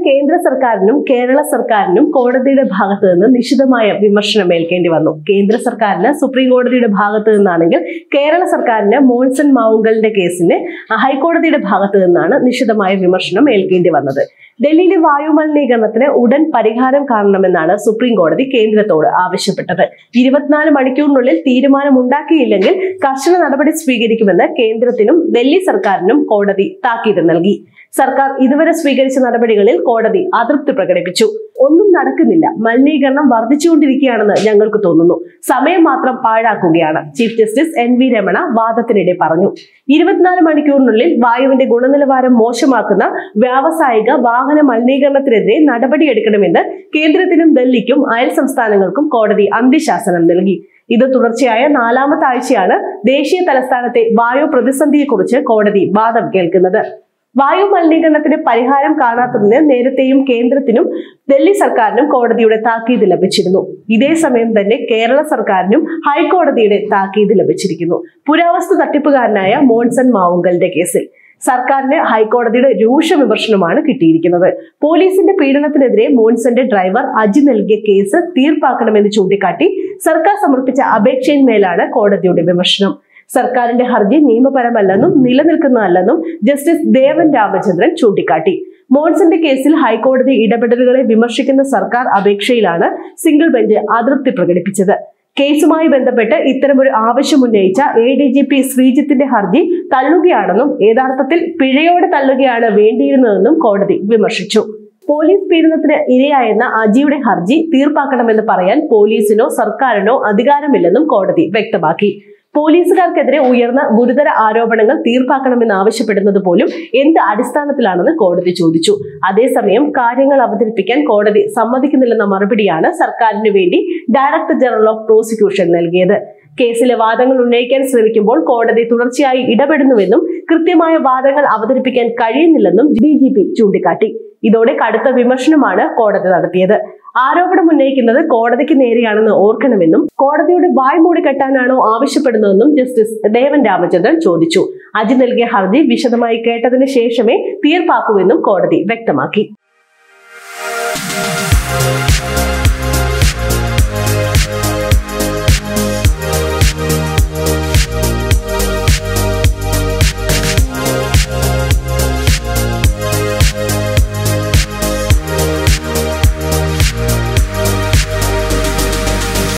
കേന്ദ്ര സർക്കാരിനും കേരള സർക്കാരിനും കോടതിയുടെ ഭാഗത്ത് നിന്ന് നിശിതമായ വിമർശനം ഏൽക്കേണ്ടി വന്നു കേന്ദ്ര സർക്കാരിന് സുപ്രീം കോടതിയുടെ ഭാഗത്ത് നിന്നാണെങ്കിൽ കേരള സർക്കാരിന് മോൺസൺ മാവുങ്കലിന്റെ കേസിന് ഹൈക്കോടതിയുടെ ഭാഗത്ത് നിന്നാണ് നിശിതമായ വിമർശനം ഏൽക്കേണ്ടി വന്നത് ഡൽഹിയിലെ വായു മലിനീകരണത്തിന് ഉടൻ പരിഹാരം കാണണമെന്നാണ് സുപ്രീം കോടതി കേന്ദ്രത്തോട് ആവശ്യപ്പെട്ടത് ഇരുപത്തിനാല് മണിക്കൂറിനുള്ളിൽ തീരുമാനമുണ്ടാക്കിയില്ലെങ്കിൽ കർശന നടപടി സ്വീകരിക്കുമെന്ന് കേന്ദ്രത്തിനും ഡൽഹി സർക്കാരിനും കോടതി താക്കീത് നൽകി സർക്കാർ ഇതുവരെ സ്വീകരിച്ച നടപടികളിൽ കോടതി അതൃപ്തി പ്രകടിപ്പിച്ചു ഒന്നും നടക്കുന്നില്ല മലിനീകരണം വർദ്ധിച്ചുകൊണ്ടിരിക്കുകയാണെന്ന് ഞങ്ങൾക്ക് തോന്നുന്നു സമയം മാത്രം പാഴാക്കുകയാണ് chief justice N V Ramana വാദത്തിനിടെ പറഞ്ഞു ഇരുപത്തിനാല് മണിക്കൂറിനുള്ളിൽ വായുവിന്റെ ഗുണനിലവാരം മോശമാക്കുന്ന വ്യാവസായിക വാഹന മലിനീകരണത്തിനെതിരെ നടപടിയെടുക്കണമെന്ന് കേന്ദ്രത്തിനും ഡൽഹിക്കും അയൽ സംസ്ഥാനങ്ങൾക്കും കോടതി അന്ത്യശാസനം നൽകി ഇത് തുടർച്ചയായ നാലാമത്തെ ആഴ്ചയാണ് ദേശീയ തലസ്ഥാനത്തെ വായു പ്രതിസന്ധിയെക്കുറിച്ച് കോടതി വാദം കേൾക്കുന്നത് വായു മലിനീകരണത്തിന് പരിഹാരം കാണാത്തതിന് നേരത്തെയും കേന്ദ്രത്തിനും ഡൽഹി സർക്കാരിനും കോടതിയുടെ താക്കീത് ലഭിച്ചിരുന്നു ഇതേ സമയം തന്നെ കേരള സർക്കാരിനും ഹൈക്കോടതിയുടെ താക്കീത് ലഭിച്ചിരിക്കുന്നു പുരാവസ്തു തട്ടിപ്പുകാരനായ മോൺസൺ മാവുങ്കലിന്റെ കേസിൽ സർക്കാരിന് ഹൈക്കോടതിയുടെ രൂക്ഷ വിമർശനമാണ് കിട്ടിയിരിക്കുന്നത് പോലീസിന്റെ പീഡനത്തിനെതിരെ മോൺസന്റെ ഡ്രൈവർ അജി നൽകിയ കേസ് തീർപ്പാക്കണമെന്ന് ചൂണ്ടിക്കാട്ടി സർക്കാർ സമർപ്പിച്ച അപേക്ഷയിന്മേലാണ് കോടതിയുടെ വിമർശനം സർക്കാരിന്റെ ഹർജി നിയമപരമല്ലെന്നും നിലനിൽക്കുന്നതല്ലെന്നും ജസ്റ്റിസ് ദേവൻ രാമചന്ദ്രൻ ചൂണ്ടിക്കാട്ടി മോൺസന്റെ കേസിൽ ഹൈക്കോടതി ഇടപെടലുകളെ വിമർശിക്കുന്ന സർക്കാർ അപേക്ഷയിലാണ് സിംഗിൾ ബെഞ്ച് അതൃപ്തി പ്രകടിപ്പിച്ചത് കേസുമായി ബന്ധപ്പെട്ട് ഇത്തരമൊരു ആവശ്യം ഉന്നയിച്ച എ ഡി ജി പി ശ്രീജിത്തിന്റെ ഹർജി തള്ളുകയാണെന്നും യഥാർത്ഥത്തിൽ പിഴയോടെ തള്ളുകയാണ് വേണ്ടിയിരുന്നതെന്നും കോടതി വിമർശിച്ചു പോലീസ് പീഡനത്തിന് ഇരയായെന്ന അജിയുടെ ഹർജി തീർപ്പാക്കണമെന്ന് പറയാൻ പോലീസിനോ സർക്കാരിനോ അധികാരമില്ലെന്നും കോടതി വ്യക്തമാക്കി പോലീസുകാർക്കെതിരെ ഉയർന്ന ഗുരുതര ആരോപണങ്ങൾ തീർപ്പാക്കണമെന്ന് ആവശ്യപ്പെടുന്നത് പോലും എന്ത് അടിസ്ഥാനത്തിലാണെന്ന് കോടതി ചോദിച്ചു അതേസമയം കാര്യങ്ങൾ അവതരിപ്പിക്കാൻ കോടതി സമ്മതിക്കുന്നില്ലെന്ന മറുപടിയാണ് സർക്കാരിന് വേണ്ടി ഡയറക്ടർ ജനറൽ ഓഫ് പ്രോസിക്യൂഷൻ നൽകിയത് കേസിലെ വാദങ്ങൾ ഉന്നയിക്കാൻ ശ്രമിക്കുമ്പോൾ കോടതി തുടർച്ചയായി ഇടപെടുന്നുവെന്നും കൃത്യമായ വാദങ്ങൾ അവതരിപ്പിക്കാൻ കഴിയുന്നില്ലെന്നും ഡി ജി പി ചൂണ്ടിക്കാട്ടി ഇതോടെ കടുത്ത വിമർശനമാണ് കോടതി നടത്തിയത് ആരോപണം ഉന്നയിക്കുന്നത് കോടതിക്ക് നേരെയാണെന്ന് ഓർക്കണമെന്നും കോടതിയുടെ വായ് മൂടി കെട്ടാനാണോ ആവശ്യപ്പെടുന്നതെന്നും ജസ്റ്റിസ് ദേവൻ രാമചന്ദ്രൻ ചോദിച്ചു അജി നൽകിയ ഹർജി വിശദമായി കേട്ടതിന് ശേഷമേ തീർപ്പാക്കൂവെന്നും കോടതി വ്യക്തമാക്കി